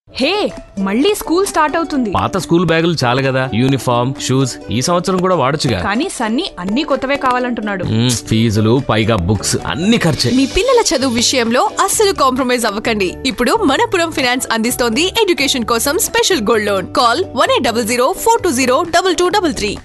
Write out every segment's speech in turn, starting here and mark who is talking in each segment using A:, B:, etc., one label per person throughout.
A: హే మళ్ళీ school start అవుతుంది
B: పాత స్కూల్ బ్యాగులు చాలు కదా యూనిఫామ్ షూస్ ఈ సంవత్సరం కూడా వాడొచ్చుగా
A: కానీ సన్నీ అన్ని కొత్తవే కావాలంటున్నాడు
B: మ్మ్, ఫీజులు పైగా బుక్స్ అన్ని ఖర్చే
C: మీ పిల్లల చదువు విషయంలో అస్సలు కాంప్రమైజ్ అవ్వకండి ఇప్పుడు మనపురం ఫైనాన్స్ అందిస్తోంది ఎడ్యుకేషన్ కోసం special gold loan call one eight double zero four two zero double two double three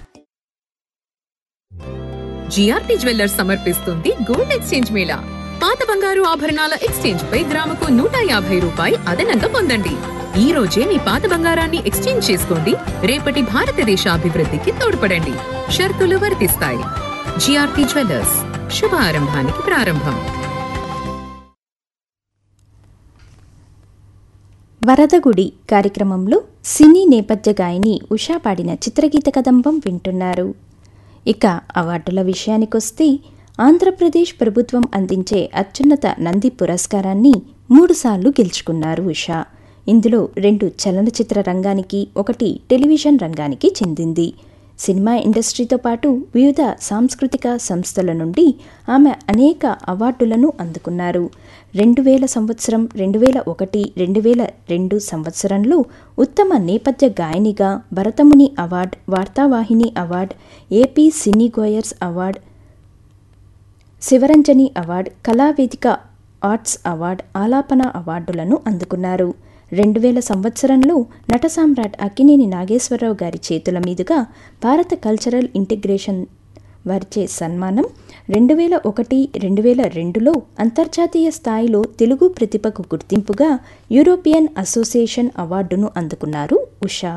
D: GRT jewellers సమర్పిస్తుంది గోల్డ్ ఎక్స్చేంజ్ మేళా పాత బంగారు ఆభరణాల ఎక్స్చేంజ్ పై గ్రాముకు నూట యాభై రూపాయి అదనంగా పొందండి ఈ రోజే మీ పాత బంగారాన్ని ఎక్స్చేంజ్ చేసుకోండి రేపటి భారతదేశ అభివృద్ధికి తోడ్పడండి షరతులు వర్తిస్తాయి జిఆర్టీ జ్యువెల్లర్స్ శుభ ఆరంభానికి ప్రారంభం
E: వరదగుడి కార్యక్రమంలో సినీ నేపథ్య గాయని ఉషా పాడిన చిత్రగీత కదంబం వింటున్నారు ఇక అవార్డుల విషయానికొస్తే ఆంధ్రప్రదేశ్ ప్రభుత్వం అందించే అత్యున్నత నంది పురస్కారాన్ని మూడుసార్లు గెలుచుకున్నారు ఉషా ఇందులో రెండు చలనచిత్ర రంగానికి ఒకటి టెలివిజన్ రంగానికి చెందింది సినిమా ఇండస్ట్రీతో పాటు వివిధ సాంస్కృతిక సంస్థల నుండి ఆమె అనేక అవార్డులను అందుకున్నారు రెండు వేల సంవత్సరం రెండు వేల ఒకటి రెండు వేల రెండు సంవత్సరంలో ఉత్తమ నేపథ్య గాయనిగా Bharatamuni award Vartavahini award AP cine goers award Sivaranjani award Kalavedika arts award Alapana అవార్డులను అందుకున్నారు రెండు వేల సంవత్సరంలో నట సామ్రాట్ అక్కినేని నాగేశ్వరరావు గారి చేతుల మీదుగా భారత కల్చరల్ ఇంటిగ్రేషన్ వారిచే సన్మానం రెండు వేల ఒకటి రెండు వేల రెండులో అంతర్జాతీయ స్థాయిలో తెలుగు ప్రతిభకు గుర్తింపుగా యూరోపియన్ అసోసియేషన్ అవార్డును అందుకున్నారు ఉషా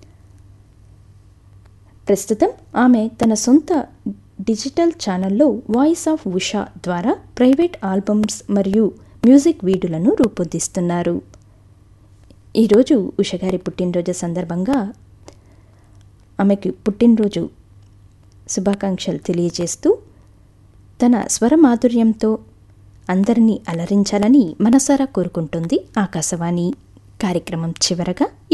E: ప్రస్తుతం ఆమె తన సొంత డిజిటల్ ఛానల్లో వాయిస్ ఆఫ్ ఉషా ద్వారా ప్రైవేట్ ఆల్బమ్స్ మరియు మ్యూజిక్ వీడియోలను రూపొందిస్తున్నారు ఈరోజు ఉష గారి పుట్టినరోజు సందర్భంగా ఆమెకు పుట్టినరోజు శుభాకాంక్షలు తెలియజేస్తూ తన స్వర మాధుర్యంతో అందరినీ అలరించాలని మనసారా కోరుకుంటుంది ఆకాశవాణి కార్యక్రమం చివరగా